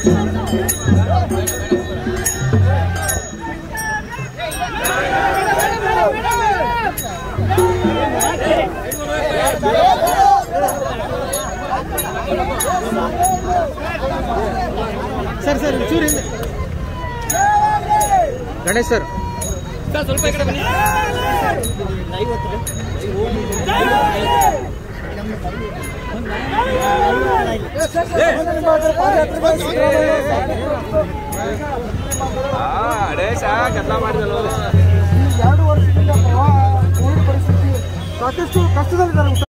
sir sir ಚೂರು ಹಿಂದೆ Ganesh sir ಸ್ವಲ್ಪ ಈ ಕಡೆ ಬನ್ನಿ ಎರಡು ವರ್ಷದಿಂದ ಪ್ರವಾಹ ಕೋವಿಡ್ ಪರಿಸ್ಥಿತಿ ಸಾಕಷ್ಟು ಕಷ್ಟದಲ್ಲಿದ್ದಾರೆ